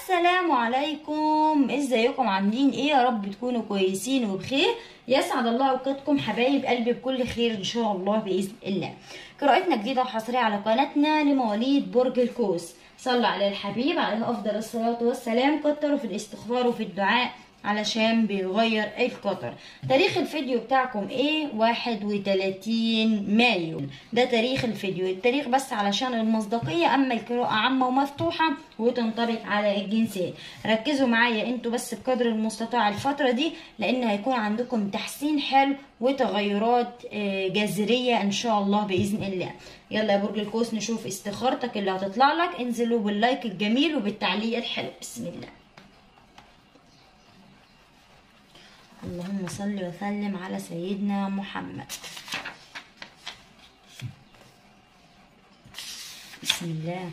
السلام عليكم ازيكم عاملين ايه يا رب تكونوا كويسين وبخير يسعد الله اوقاتكم حبايب قلبي بكل خير ان شاء الله باذن الله قراءتنا جديده وحصريه على قناتنا لمواليد برج القوس صلى على الحبيب عليه افضل الصلاه والسلام كتروا في الاستغفار وفي الدعاء علشان بيغير القطر تاريخ الفيديو بتاعكم ايه 31 مايو ده تاريخ الفيديو التاريخ بس علشان المصداقية اما القراءة عامة ومفتوحة وتنطبق على الجنسين ركزوا معايا انتوا بس بقدر المستطاع الفترة دي لان هيكون عندكم تحسين حلو وتغيرات جذرية ان شاء الله باذن الله يلا يا برج القوس نشوف استخارتك اللي هتطلع لك انزلوا باللايك الجميل وبالتعليق الحلو بسم الله اللهم صل وسلم على سيدنا محمد بسم الله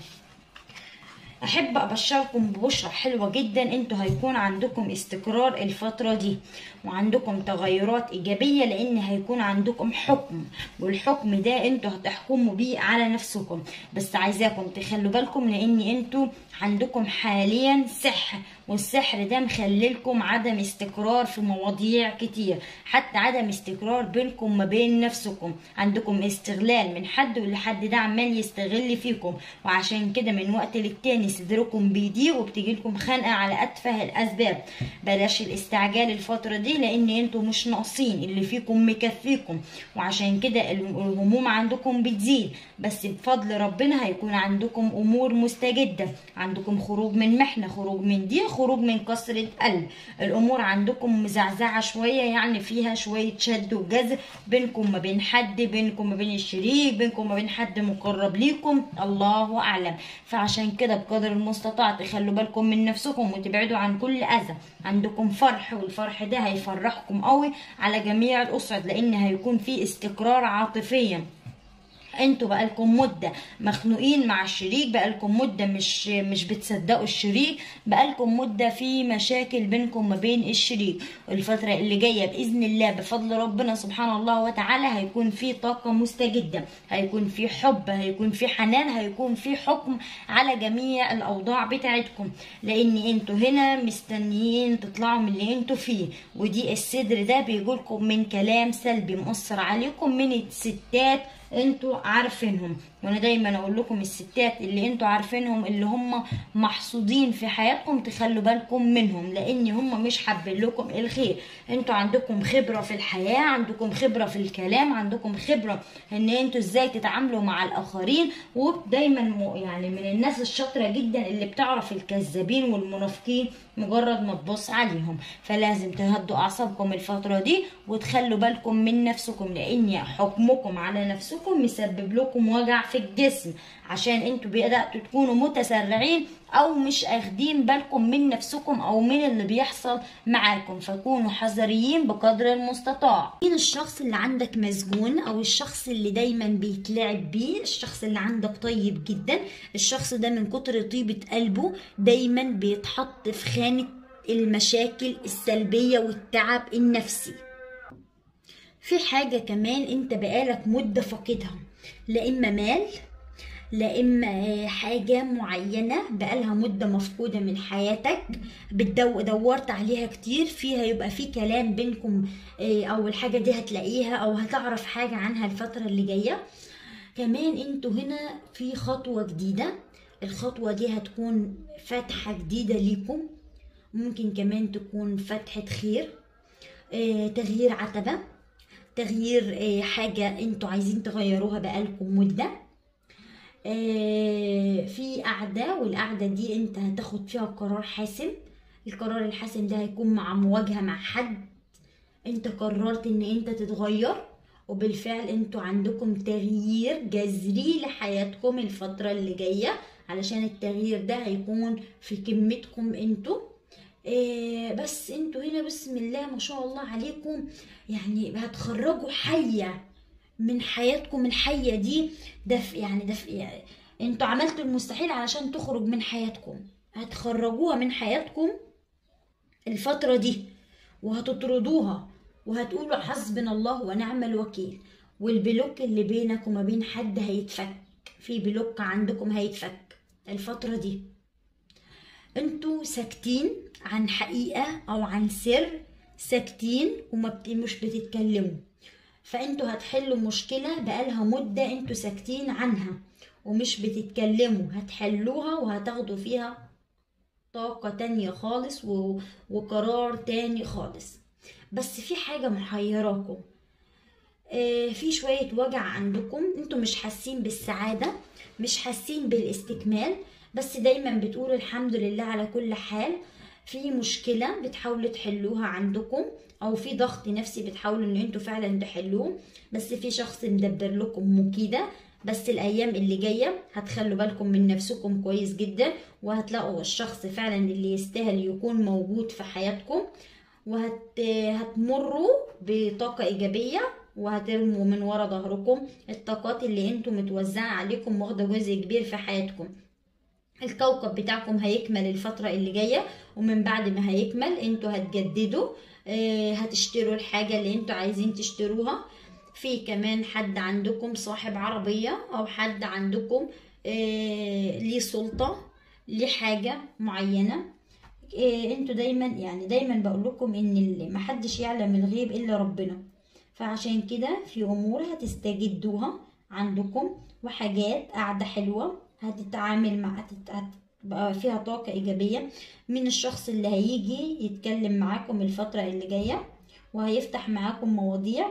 احب ابشركم ببشرة حلوة جدا انتوا هيكون عندكم استقرار الفترة دي وعندكم تغيرات ايجابية لان هيكون عندكم حكم والحكم ده انتوا هتحكموا بيه على نفسكم بس عايزاكم تخلوا بالكم لان انتوا عندكم حاليا سحر والسحر ده مخللكم عدم استقرار في مواضيع كتير حتى عدم استقرار بينكم ما بين نفسكم عندكم استغلال من حد والحد ده عمال يستغل فيكم وعشان كده من وقت للتاني صدركم بيضيق وبتجيلكم خنقه على اتفه الاسباب بلاش الاستعجال الفتره دي لان انتوا مش ناقصين اللي فيكم مكفيكم وعشان كده الهموم عندكم بتزيد بس بفضل ربنا هيكون عندكم امور مستجده عندكم خروج من محنه خروج من ضيق خروج من كسرة قلب الامور عندكم مزعزعة شوية يعني فيها شوية شد وجذب بينكم ما بين حد بينكم ما بين الشريك بينكم ما بين حد مقرب ليكم الله اعلم فعشان كده بقدر المستطاع تخلوا بالكم من نفسكم وتبعدوا عن كل اذى عندكم فرح والفرح ده هيفرحكم قوي على جميع الاسر لان هيكون في استقرار عاطفيا انتوا بقالكم مدة مخنوقين مع الشريك بقالكم مدة مش مش بتصدقوا الشريك بقالكم مدة في مشاكل بينكم ما بين الشريك الفترة اللي جاية بإذن الله بفضل ربنا سبحانه الله وتعالى هيكون في طاقة مستجدة هيكون في حب هيكون في حنان هيكون في حكم على جميع الأوضاع بتاعتكم لأن انتوا هنا مستنيين تطلعوا من اللي انتوا فيه ودي الصدر ده بيجولكم من كلام سلبي مؤثر عليكم من الستات انتوا عارفينهم وانا دايما اقول لكم الستات اللي انتوا عارفينهم اللي هم محصودين في حياتكم تخلوا بالكم منهم لان هم مش حابين لكم الخير انتوا عندكم خبره في الحياه عندكم خبره في الكلام عندكم خبره ان انتوا ازاي تتعاملوا مع الاخرين ودايما يعني من الناس الشاطره جدا اللي بتعرف الكذابين والمنافقين مجرد ما تبص عليهم فلازم تهدوا اعصابكم الفتره دي وتخلوا بالكم من نفسكم لان حكمكم على نفسكم مسبب لكم وجع في الجسم عشان انتوا بدأتوا تكونوا متسرعين او مش اخدين بالكم من نفسكم او من اللي بيحصل معاكم فكونوا حذريين بقدر المستطاع مين الشخص اللي عندك مسجون او الشخص اللي دايما بيتلعب بيه الشخص اللي عندك طيب جدا الشخص ده من كتر طيبة قلبه دايما بيتحط في خانة المشاكل السلبية والتعب النفسي في حاجة كمان انت بقالك مدة فاقدها لا اما مال لا اما حاجة معينة بقالها مدة مفقودة من حياتك بتدو دورت عليها كتير فيها يبقى في كلام بينكم او الحاجة دي هتلاقيها او هتعرف حاجة عنها الفترة اللي جاية كمان انتوا هنا في خطوة جديدة الخطوة دي هتكون فتحة جديدة ليكم ممكن كمان تكون فتحة خير تغيير عتبة تغيير حاجة انتوا عايزين تغيروها بقالكم مدة في قعدة والقعدة دي انت هتاخد فيها قرار حاسم القرار الحاسم ده هيكون مع مواجهة مع حد انت قررت ان انت تتغير وبالفعل انتوا عندكم تغيير جذري لحياتكم الفترة اللي جاية علشان التغيير ده هيكون في كلمتكم انتوا إيه بس انتوا هنا بسم الله ما شاء الله عليكم يعني هتخرجوا حية من حياتكم الحية دي دف يعني دف يعني انتوا عملتوا المستحيل علشان تخرج من حياتكم هتخرجوها من حياتكم الفترة دي وهتطردوها وهتقولوا حسبنا الله ونعم الوكيل والبلوك اللي بينك وما بين حد هيتفك في بلوك عندكم هيتفك الفترة دي انتوا ساكتين عن حقيقة او عن سر ساكتين وما بت... مش بتتكلموا فانتوا هتحلوا مشكلة بقالها مدة انتوا ساكتين عنها ومش بتتكلموا هتحلوها وهتاخدوا فيها طاقة تانية خالص و... وقرار تاني خالص بس في حاجة محيراكم آه في شوية وجع عندكم انتوا مش حاسين بالسعادة مش حاسين بالاستكمال بس دايما بتقولوا الحمد لله على كل حال في مشكلة بتحاولوا تحلوها عندكم او في ضغط نفسي بتحاولوا ان انتوا فعلا تحلوه بس في شخص مدبر لكم مكيدة بس الايام اللي جاية هتخلوا بالكم من نفسكم كويس جدا وهتلاقوا الشخص فعلا اللي يستاهل يكون موجود في حياتكم وهتمروا بطاقة ايجابية وهترموا من ورا ظهركم الطاقات اللي انتوا متوزعة عليكم واخدة جزء كبير في حياتكم الكوكب بتاعكم هيكمل الفترة اللي جاية ومن بعد ما هيكمل انتوا هتجددوا اه هتشتروا الحاجة اللي انتوا عايزين تشتروها في كمان حد عندكم صاحب عربية او حد عندكم اه ليه سلطة ليه حاجة معينة اه انتوا دايما يعني دايما بقول لكم ان محدش يعلم الغيب الا ربنا فعشان كده في امور هتستجدوها عندكم وحاجات قاعدة حلوة هتتعامل مع هتبقى فيها طاقة إيجابية من الشخص اللي هيجي يتكلم معاكم الفترة اللي جاية وهيفتح معاكم مواضيع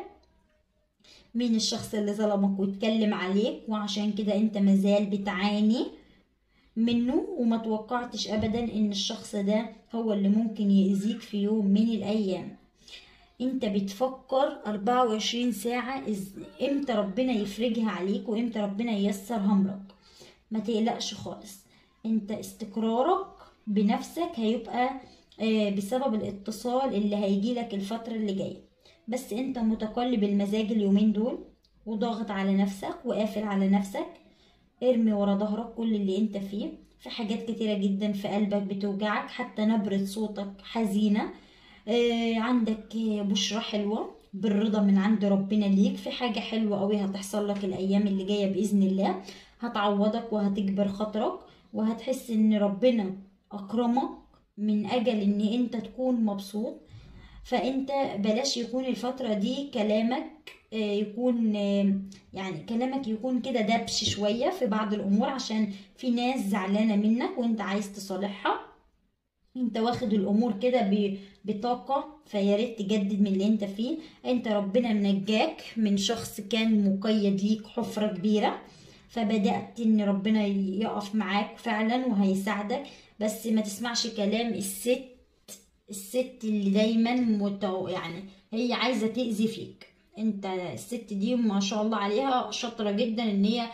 مين الشخص اللي ظلمك واتكلم عليك وعشان كده انت مازال بتعاني منه وما توقعتش ابدا ان الشخص ده هو اللي ممكن يأذيك في يوم من الايام انت بتفكر 24 ساعة امتى ربنا يفرجها عليك وامتى ربنا ييسر امرك ما تقلقش خالص انت استقرارك بنفسك هيبقى بسبب الاتصال اللي هيجيلك الفترة اللي جاية بس انت متقلب المزاج اليومين دول وضاغط على نفسك وقافل على نفسك ارمي ورا ظهرك كل اللي انت فيه في حاجات كتيرة جدا في قلبك بتوجعك حتى نبرة صوتك حزينة اه عندك بشرة حلوة بالرضا من عند ربنا ليك في حاجة حلوة قوي هتحصل لك الأيام اللي جاية بإذن الله هتعوضك وهتجبر خاطرك وهتحس ان ربنا اكرمك من اجل ان انت تكون مبسوط فانت بلاش يكون الفترة دي كلامك يكون يعني كلامك يكون كده دبش شوية في بعض الامور عشان في ناس زعلانة منك وانت عايز تصالحها انت واخد الامور كده بطاقة فياريت تجدد من اللي انت فيه انت ربنا منجاك من شخص كان مقيد ليك حفرة كبيرة فبدأت ان ربنا يقف معاك فعلا وهيساعدك بس ما تسمعش كلام الست الست اللي دايما متو يعني هي عايزة تأذي فيك انت الست دي ما شاء الله عليها شاطرة جدا ان هي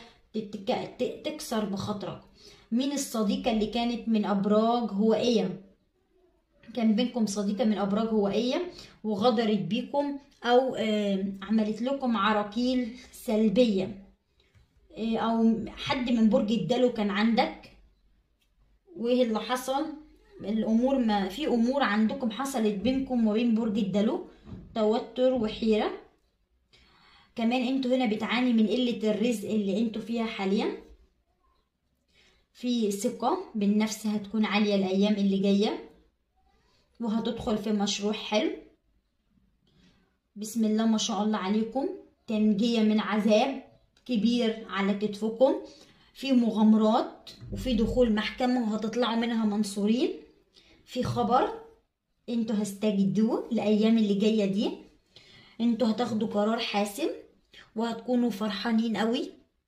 تكسر بخاطرك مين الصديقة اللي كانت من أبراج هوائية كان بينكم صديقة من أبراج هوائية وغدرت بيكم أو عملت لكم عراقيل سلبية او حد من برج الدلو كان عندك وايه اللي حصل الامور ما في امور عندكم حصلت بينكم وبين برج الدلو توتر وحيره كمان انتوا هنا بتعاني من قله الرزق اللي انتوا فيها حاليا في ثقه بالنفس هتكون عاليه الايام اللي جايه وهتدخل في مشروع حلو بسم الله ما شاء الله عليكم تنجيه من عذاب كبير على كتفكم في مغامرات وفي دخول محكمة وهتطلعوا منها منصورين في خبر انتوا هستجدوه الأيام اللي جاية دي انتوا هتاخدوا قرار حاسم وهتكونوا فرحانين قوي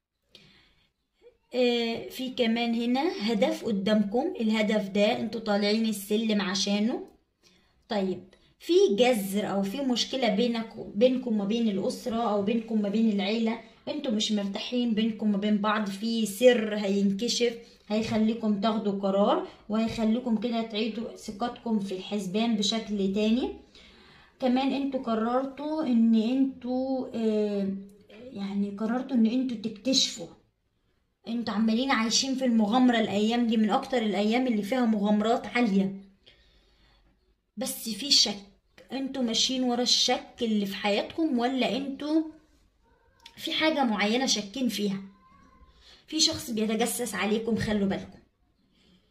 اه في كمان هنا هدف قدامكم الهدف ده انتوا طالعين السلم عشانه طيب في جذر او في مشكله بينك بينكم وما بين الاسره او بينكم وما بين العيله انتوا مش مرتاحين بينكم وما بين بعض في سر هينكشف هيخليكم تاخدوا قرار وهيخليكم كده تعيدوا ثقتكم في الحسبان بشكل تاني كمان انتوا قررتوا ان انتوا اه يعني قررتوا ان انتوا تكتشفوا انتوا عمالين عايشين في المغامرة الايام دي من اكتر الايام اللي فيها مغامرات عالية بس في شك انتوا ماشيين ورا الشك اللي في حياتكم ولا انتوا في حاجة معينة شاكين فيها في شخص بيتجسس عليكم خلوا بالكم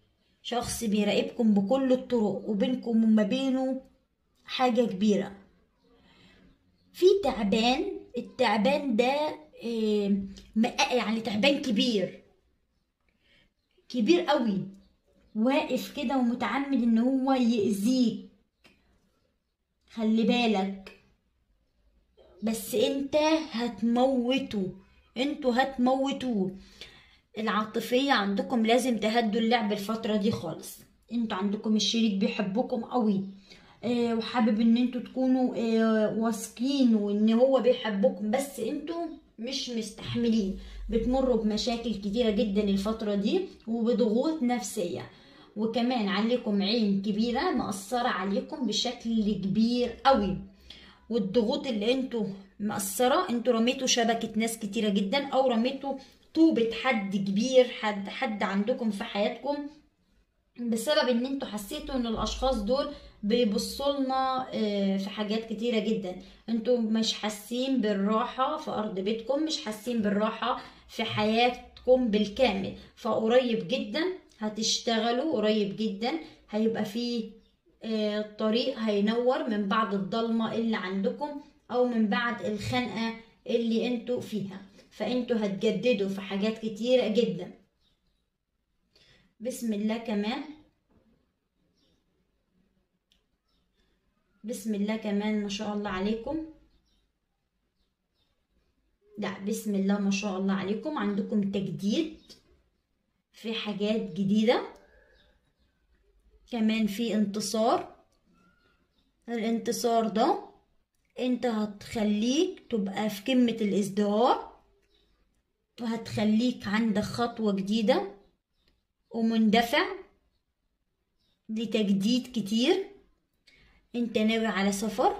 شخص بيراقبكم بكل الطرق وبينكم وما بينه حاجة كبيرة في تعبان التعبان ده آه، مق- يعني تعبان كبير كبير قوي واقف كده ومتعمد ان هو يأذيك خلي بالك بس انت هتموته انتوا هتموتوه العاطفية عندكم لازم تهدوا اللعب الفترة دي خالص انتوا عندكم الشريك بيحبكم قوي اه وحابب ان انتوا تكونوا اه واثقين وان هو بيحبكم بس انتوا مش مستحملين بتمروا بمشاكل كتيرة جدا الفترة دي وبضغوط نفسية وكمان عليكم عين كبيرة مأثرة عليكم بشكل كبير قوي والضغوط اللي انتوا مأثرة انتوا رميتوا شبكة ناس كتيرة جدا او رميتوا طوبة حد كبير حد حد عندكم في حياتكم بسبب ان انتوا حسيتوا ان الاشخاص دول بيبصوا لنا في حاجات كتيرة جدا انتوا مش حاسين بالراحة في ارض بيتكم مش حاسين بالراحة في حياتكم بالكامل فقريب جدا هتشتغلوا قريب جدا هيبقى فيه آه، الطريق هينور من بعد الضلمة اللي عندكم او من بعد الخنقة اللي انتوا فيها فانتوا هتجددوا في حاجات كتيرة جدا بسم الله كمان بسم الله كمان ما شاء الله عليكم لا بسم الله ما شاء الله عليكم عندكم تجديد في حاجات جديدة كمان في انتصار الانتصار ده انت هتخليك تبقى في قمة الازدهار وهتخليك عندك خطوة جديدة ومندفع لتجديد كتير انت ناوي على سفر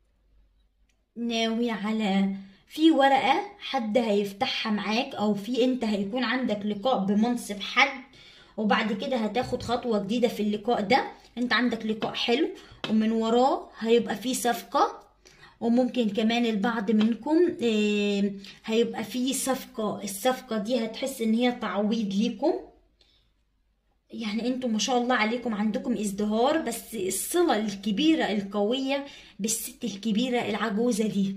ناوي على في ورقة حد هيفتحها معاك او في انت هيكون عندك لقاء بمنصب حد وبعد كده هتاخد خطوة جديدة في اللقاء ده انت عندك لقاء حلو ومن وراه هيبقى فيه صفقة وممكن كمان البعض منكم آه، هيبقى فيه صفقة الصفقة دي هتحس ان هي تعويض ليكم يعني انتوا ما شاء الله عليكم عندكم ازدهار بس الصلة الكبيرة القوية بالست الكبيرة العجوزة دي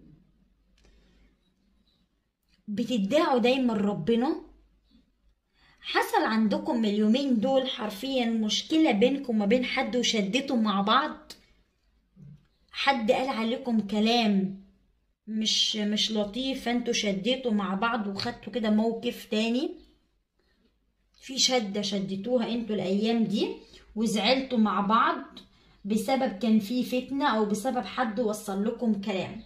بتدعوا دايما ربنا حصل عندكم اليومين دول حرفيا مشكلة بينكم وما بين حد وشدتوا مع بعض حد قال عليكم كلام مش مش لطيف فانتوا شديتوا مع بعض وخدتوا كده موقف تاني في شدة شدتوها انتوا الايام دي وزعلتوا مع بعض بسبب كان في فتنة او بسبب حد وصل لكم كلام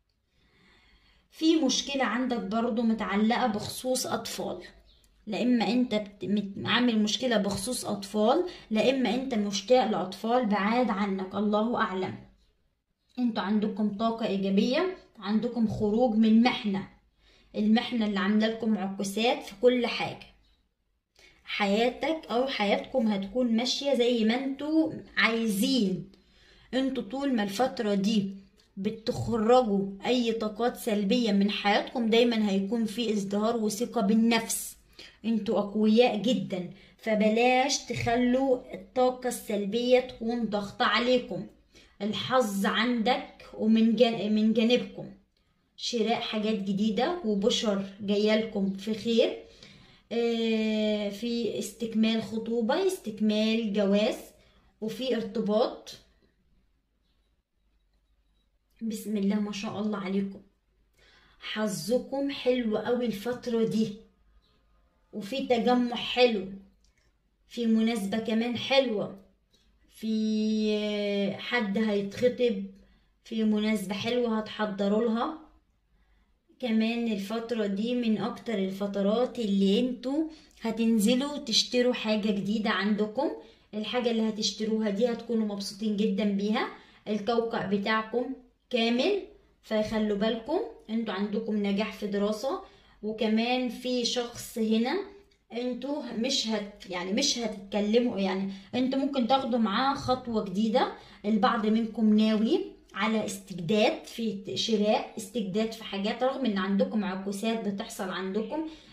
في مشكلة عندك برضو متعلقة بخصوص اطفال لا اما انت بت- مت- عامل مشكلة بخصوص اطفال لا اما انت مشتاق لاطفال بعاد عنك الله اعلم انتوا عندكم طاقة ايجابية عندكم خروج من محنة المحنة اللي عاملة لكم عكوسات في كل حاجة حياتك او حياتكم هتكون ماشية زي ما انتوا عايزين انتوا طول ما الفترة دي بتخرجوا اي طاقات سلبية من حياتكم دايما هيكون في ازدهار وثقة بالنفس انتوا اقوياء جدا فبلاش تخلوا الطاقة السلبية تكون ضغط عليكم الحظ عندك ومن جان... من جانبكم شراء حاجات جديدة وبشر جايالكم في خير آه، في استكمال خطوبة استكمال جواز وفي ارتباط بسم الله ما شاء الله عليكم حظكم حلو قوي الفترة دي وفي تجمع حلو في مناسبة كمان حلوة في آه، حد هيتخطب في مناسبة حلوة هتحضروا لها كمان الفترة دي من أكتر الفترات اللي انتوا هتنزلوا تشتروا حاجة جديدة عندكم الحاجة اللي هتشتروها دي هتكونوا مبسوطين جدا بيها الكوكب بتاعكم كامل فخلوا بالكم انتوا عندكم نجاح في دراسة وكمان في شخص هنا انتوا مش هت يعني مش هتتكلموا يعني انتوا ممكن تاخدوا معاه خطوة جديدة البعض منكم ناوي على استجداد في شراء استجداد في حاجات رغم ان عندكم عكوسات بتحصل عندكم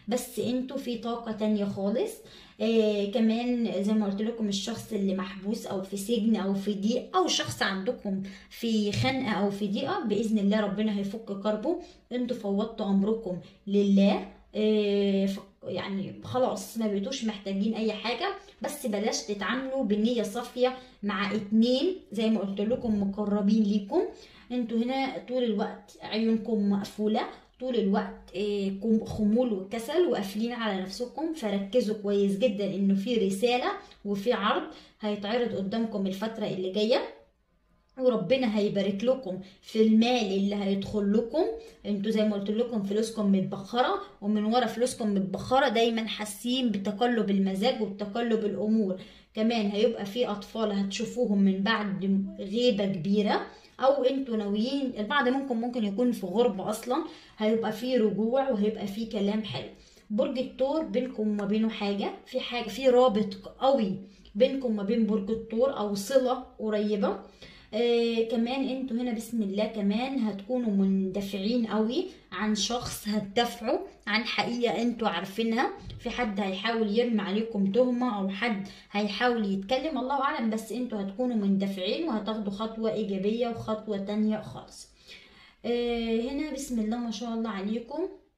بس انتوا في طاقة تانية خالص آه كمان زي ما قلت لكم الشخص اللي محبوس او في سجن او في ضيق او شخص عندكم في خنقة او في ضيقة باذن الله ربنا هيفك كربه انتوا فوضتوا امركم لله آه ف- يعني خلاص ما بقيتوش محتاجين اي حاجة بس بلاش تتعاملوا بنية صافية مع اتنين زي ما قلت لكم مقربين ليكم انتوا هنا طول الوقت عيونكم مقفولة طول الوقت آه، كم- خمول وكسل وقافلين على نفسكم فركزوا كويس جدا انه في رسالة وفي عرض هيتعرض قدامكم الفترة اللي جاية وربنا هيبارك لكم في المال اللي هيدخل لكم انتوا زي ما قلت لكم فلوسكم متبخره ومن ورا فلوسكم متبخره دايما حاسين بتقلب المزاج وبتقلب الامور كمان هيبقى في اطفال هتشوفوهم من بعد غيبه كبيره او انتوا ناويين البعض منكم ممكن يكون في غربه اصلا هيبقى في رجوع وهيبقى في كلام حلو برج الثور بينكم وما بينه حاجه في حاجه في رابط قوي بينكم وما بين برج الثور او صله قريبه آه كمان انتوا هنا بسم الله كمان هتكونوا مندفعين قوي عن شخص هتدافعوا عن حقيقة انتوا عارفينها في حد هيحاول يرمي عليكم تهمة او حد هيحاول يتكلم الله اعلم بس انتوا هتكونوا مندفعين وهتاخدوا خطوة ايجابية وخطوة تانية خالص آه هنا بسم الله ما شاء الله عليكم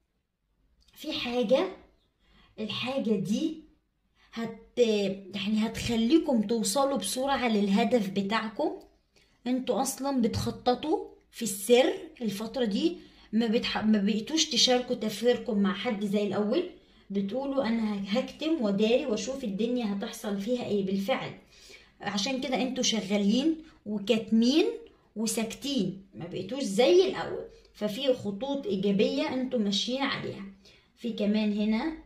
في حاجة الحاجة دي هت يعني هتخليكم توصلوا بسرعة للهدف بتاعكم انتوا اصلا بتخططوا في السر الفترة دي ما بتح... ما بقيتوش تشاركوا تفكيركم مع حد زي الاول بتقولوا انا هكتم وداري واشوف الدنيا هتحصل فيها ايه بالفعل عشان كده انتوا شغالين وكاتمين وساكتين ما بقيتوش زي الاول ففي خطوط ايجابية انتوا ماشيين عليها في كمان هنا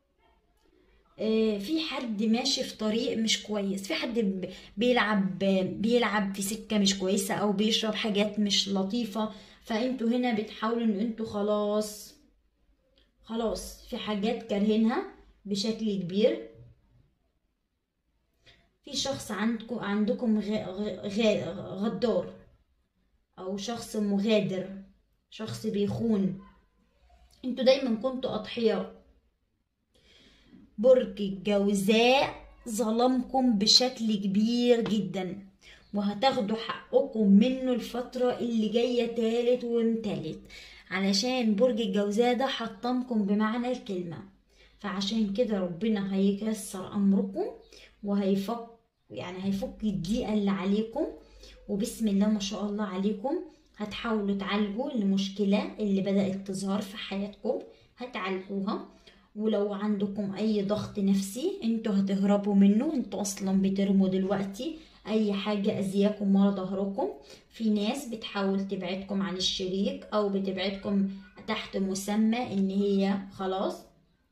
آه، في حد ماشي في طريق مش كويس في حد ب- بيلعب بيلعب في سكة مش كويسة او بيشرب حاجات مش لطيفة فانتوا هنا بتحاولوا ان انتوا خلاص خلاص في حاجات كارهينها بشكل كبير في شخص عندكم عندكم غ- غ- غ- غدار او شخص مغادر شخص بيخون انتوا دايما كنتوا اضحياء برج الجوزاء ظلمكم بشكل كبير جدا وهتاخدوا حقكم منه الفترة اللي جاية تالت ومتالت علشان برج الجوزاء ده حطمكم بمعنى الكلمة فعشان كده ربنا هيكسر أمركم وهيفك يعني هيفك الضيقة اللي عليكم وبسم الله ما شاء الله عليكم هتحاولوا تعالجوا المشكلة اللي بدأت تظهر في حياتكم هتعالجوها ولو عندكم اي ضغط نفسي انتوا هتهربوا منه انتوا اصلا بترموا دلوقتي اي حاجة اذياكم ورا ظهركم في ناس بتحاول تبعدكم عن الشريك او بتبعدكم تحت مسمى ان هي خلاص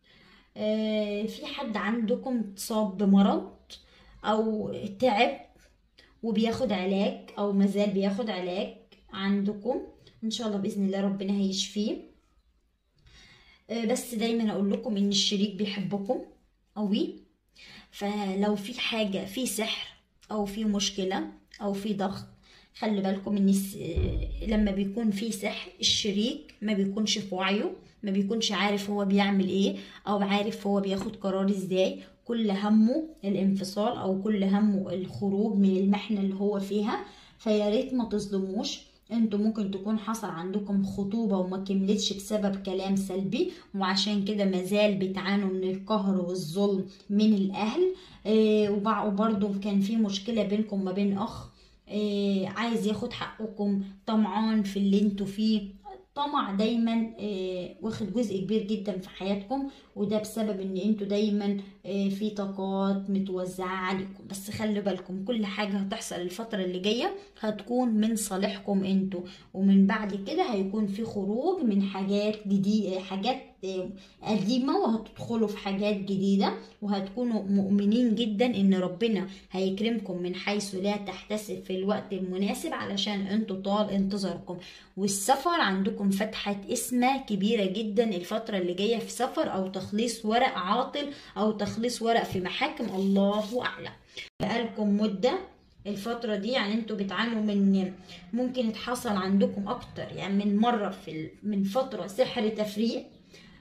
آه، في حد عندكم اتصاب بمرض او تعب وبياخد علاج او مازال بياخد علاج عندكم ان شاء الله باذن الله ربنا هيشفيه آه، بس دايما اقول لكم ان الشريك بيحبكم قوي فلو في حاجة في سحر او في مشكلة او في ضغط خلي بالكم ان الس- آه، لما بيكون في سحر الشريك ما بيكونش في وعيه ما بيكونش عارف هو بيعمل ايه او عارف هو بياخد قرار ازاي كل همه الانفصال او كل همه الخروج من المحنة اللي هو فيها فيا ريت ما تظلموش انتوا ممكن تكون حصل عندكم خطوبة وما كملتش بسبب كلام سلبي وعشان كده مازال بتعانوا من القهر والظلم من الاهل آه وبع- وبرضه كان في مشكلة بينكم ما بين اخ آه عايز ياخد حقكم طمعان في اللي انتوا فيه طمع دايما آه، واخد جزء كبير جدا في حياتكم وده بسبب ان انتوا دايما آه، في طاقات متوزعة عليكم بس خلي بالكم كل حاجة هتحصل الفترة اللي جاية هتكون من صالحكم انتوا ومن بعد كده هيكون في خروج من حاجات جديدة حاجات آه، قديمة وهتدخلوا في حاجات جديدة وهتكونوا مؤمنين جدا ان ربنا هيكرمكم من حيث لا تحتسب في الوقت المناسب علشان انتوا طال انتظاركم والسفر عندكم فتحة اسمة كبيرة جدا الفترة اللي جاية في سفر او تخليص ورق عاطل او تخليص ورق في محاكم الله اعلم بقالكم مدة الفترة دي يعني انتوا بتعانوا من ممكن يتحصل عندكم اكتر يعني من مرة في ال- من فترة سحر تفريق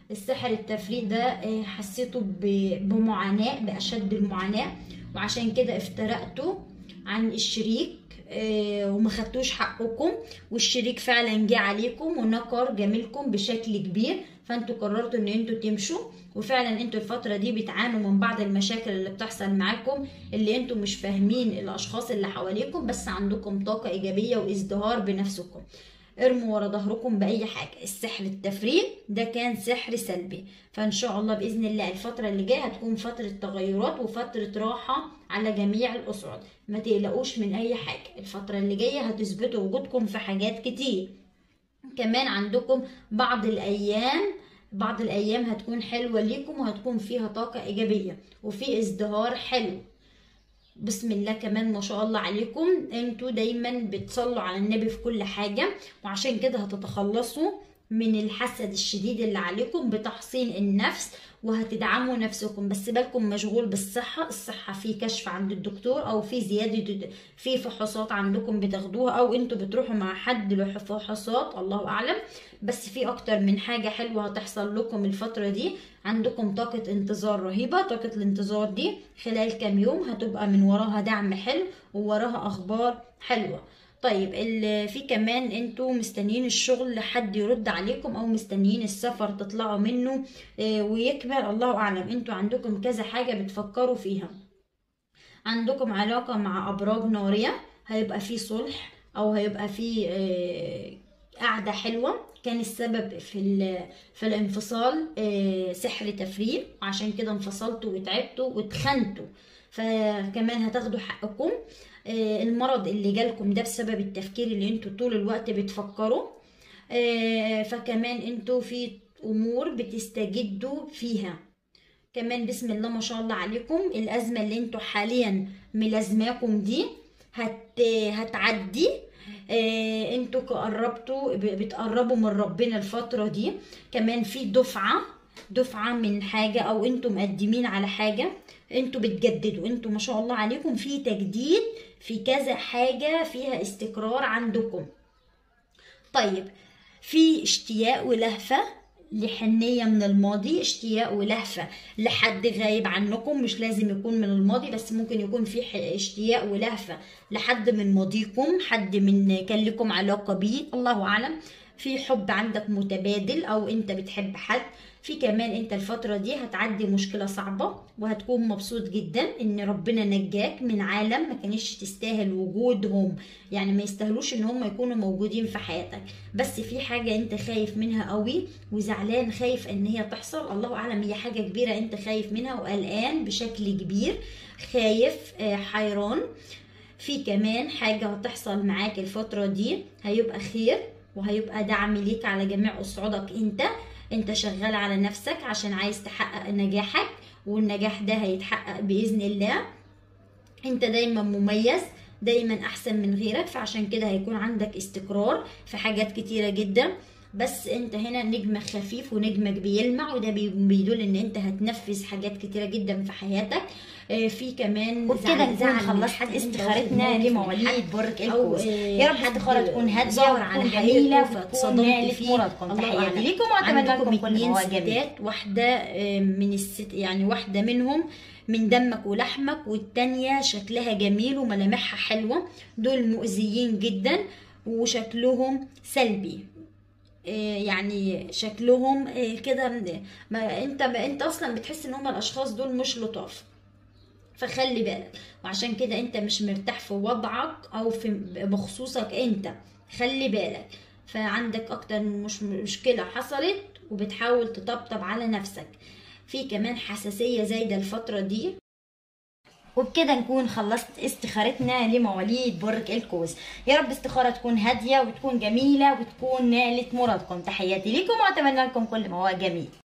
السحر التفريق ده آه، حسيته ب- بمعاناة بأشد المعاناة وعشان كده افترقتوا عن الشريك آه، وما خدتوش حقكم والشريك فعلا جه عليكم ونكر جميلكم بشكل كبير فانتوا قررتوا ان انتوا تمشوا وفعلا انتوا الفترة دي بتعانوا من بعض المشاكل اللي بتحصل معاكم اللي انتوا مش فاهمين الاشخاص اللي حواليكم بس عندكم طاقة ايجابية وازدهار بنفسكم ارموا ورا ظهركم باي حاجه السحر التفريق ده كان سحر سلبي فان شاء الله باذن الله الفتره اللي جايه هتكون فتره تغيرات وفتره راحه على جميع الاصعد ما تقلقوش من اي حاجه الفتره اللي جايه هتثبتوا وجودكم في حاجات كتير كمان عندكم بعض الايام بعض الايام هتكون حلوه ليكم وهتكون فيها طاقه ايجابيه وفي ازدهار حلو بسم الله كمان ما شاء الله عليكم انتوا دايما بتصلوا على النبي في كل حاجة وعشان كده هتتخلصوا من الحسد الشديد اللي عليكم بتحصين النفس وهتدعموا نفسكم بس بالكم مشغول بالصحة الصحة في كشف عند الدكتور او في زيادة في فحوصات عندكم بتاخدوها او انتوا بتروحوا مع حد لفحوصات الله اعلم بس في اكتر من حاجة حلوة هتحصل لكم الفترة دي عندكم طاقة انتظار رهيبة طاقة الانتظار دي خلال كام يوم هتبقى من وراها دعم حلو ووراها اخبار حلوة طيب ال- في كمان انتوا مستنيين الشغل لحد يرد عليكم او مستنيين السفر تطلعوا منه آه، ويكمل الله اعلم انتوا عندكم كذا حاجة بتفكروا فيها عندكم علاقة مع أبراج نارية هيبقى في صلح أو هيبقى في آه، قعدة حلوة كان السبب في ال- في الانفصال آه، سحر تفريق وعشان كده انفصلتوا وتعبتوا واتخنتوا فكمان هتاخدوا حقكم آه، المرض اللي جالكم ده بسبب التفكير اللي انتوا طول الوقت بتفكروا آه، فكمان انتوا في امور بتستجدوا فيها كمان بسم الله ما شاء الله عليكم الأزمة اللي انتوا حاليا ملازماكم دي هت هتعدي آه، انتوا قربتوا ب- بتقربوا من ربنا الفترة دي كمان في دفعة دفعة من حاجة او انتوا مقدمين على حاجة انتوا بتجددوا انتوا ما شاء الله عليكم في تجديد في كذا حاجة فيها استقرار عندكم طيب في اشتياق ولهفة لحنية من الماضي اشتياق ولهفة لحد غايب عنكم مش لازم يكون من الماضي بس ممكن يكون في ح- اشتياق ولهفة لحد من ماضيكم حد من كان لكم علاقة بيه الله أعلم في حب عندك متبادل أو أنت بتحب حد في كمان انت الفترة دي هتعدي مشكلة صعبة وهتكون مبسوط جدا ان ربنا نجاك من عالم ما كانش تستاهل وجودهم يعني ما يستاهلوش ان هم يكونوا موجودين في حياتك بس في حاجة انت خايف منها قوي وزعلان خايف ان هي تحصل الله اعلم هي حاجة كبيرة انت خايف منها وقلقان بشكل كبير خايف آه، حيران في كمان حاجة هتحصل معاك الفترة دي هيبقى خير وهيبقى دعم ليك على جميع أصعدك انت انت شغال على نفسك عشان عايز تحقق نجاحك والنجاح ده هيتحقق بإذن الله انت دايما مميز دايما احسن من غيرك فعشان كده هيكون عندك استقرار في حاجات كتيرة جدا بس انت هنا نجمك خفيف ونجمك بيلمع وده بي- بيدل ان انت هتنفذ حاجات كتيرة جدا في حياتك آه، في كمان وبكده زعل- نكون زعل من خلصت حد انت استخارتنا واخد موقف من لمواليد حد برج أو، القوس آه، يا رب حد استخارة تكون هادية ظهر على وتكون حقيقته جميلة فاتصدمت وتكون نالت فيه. مرادكم الله تحياتي أعلم. ليكم واتمنى عندكم لكم كل اتنين ما هو جميل ستات واحدة آه، من الست يعني واحدة منهم من دمك ولحمك والتانية شكلها جميل وملامحها حلوة دول مؤذيين جدا وشكلهم سلبي آه، يعني شكلهم آه، كده ما انت ما انت اصلا بتحس ان هم الاشخاص دول مش لطاف فخلي بالك وعشان كده انت مش مرتاح في وضعك او في بخصوصك انت خلي بالك فعندك اكتر من مش مشكلة حصلت وبتحاول تطبطب على نفسك في كمان حساسية زايدة الفترة دي وبكده نكون خلصت استخارتنا لمواليد برج القوس يا رب استخارة تكون هادية وتكون جميلة وتكون نالت مرادكم تحياتي ليكم واتمنى لكم كل ما هو جميل